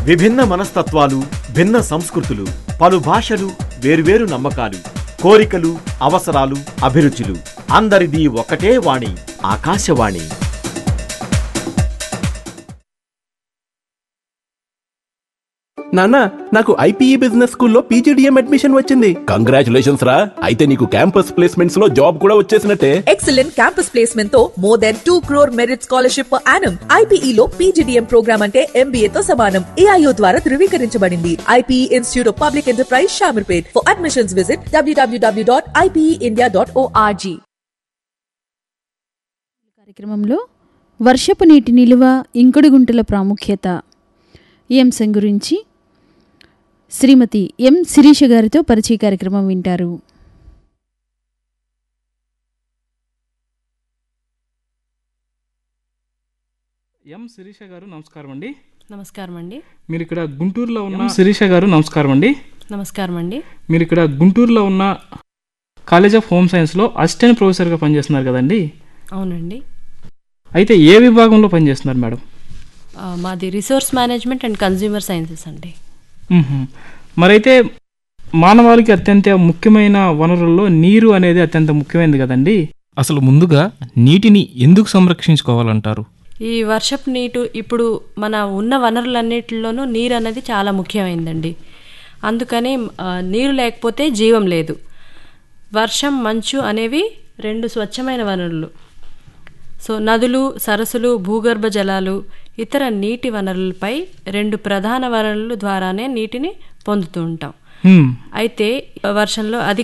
విభిన్న మనస్తత్వాలు భిన్న సంస్కృతులు పలు భాషలు వేర్వేరు నమ్మకాలు కోరికలు అవసరాలు అభిరుచులు అందరిది ఒకటే వాణి ఆకాశవాణి నాన్న నాకు ఐపీఈ బిజినెస్ స్కూల్లో పీజీడిఎం అడ్మిషన్ వచ్చింది కంగ్రాచులేషన్స్ రా అయితే నీకు క్యాంపస్ ప్లేస్మెంట్స్ లో జాబ్ కూడా వచ్చేసినట్టే ఎక్సలెంట్ క్యాంపస్ ప్లేస్మెంట్ తో more than two crore merit scholarship per annum IPE లో పీజీడీఎం ప్రోగ్రామ్ అంటే ఎంబీఏ తో సమానం ఏఐఓ ద్వారా ధృవీకరించబడింది IPE Institute of Public Enterprise Shamirpet for admissions visit WWW dot IPE dot ORG కార్యక్రమంలో వర్షపు నీటి నిలువ ఇంకుడు గుంటల ప్రాముఖ్యత ఈ అంశం గురించి శ్రీమతి ఎం శిరీష గారితో పరిచయ కార్యక్రమం వింటారు ఎం శిరీష గారు నమస్కారం అండి నమస్కారం అండి మీరు ఇక్కడ గుంటూరులో ఉన్న శిరీష గారు నమస్కారం అండి నమస్కారం అండి మీరు ఇక్కడ గుంటూరులో ఉన్న కాలేజ్ ఆఫ్ హోమ్ సైన్స్లో అసిస్టెంట్ ప్రొఫెసర్గా పనిచేస్తున్నారు కదండి అవునండి అయితే ఏ విభాగంలో పనిచేస్తున్నారు మేడం ఆ, మాది resource management and consumer sciences అండి మ్మ్హ. మరైతే మానవాళికి అత్యంత ముఖ్యమైన వనరుల్లో నీరు అనేది అత్యంత ముఖ్యమైనది కదండి అసలు ముందుగా నీటిని ఎందుకు సంరక్షించుకోవాలంటారు ఈ వర్షపు నీటు ఇప్పుడు మన ఉన్న వనరులన్నిటిలోనూ నీరు అనేది చాలా ముఖ్యమైనదండి అందుకని ఆ, నీరు లేకపోతే జీవం లేదు వర్షం మంచు అనేవి రెండు స్వచ్ఛమైన వనరులు సో నదులు సరస్సులు భూగర్భ జలాలు ఇతర నీటి వనరులపై రెండు ప్రధాన వనరుల ద్వారానే నీటిని పొందుతూ ఉంటాం హ్మ్. అయితే వర్షంలో అధిక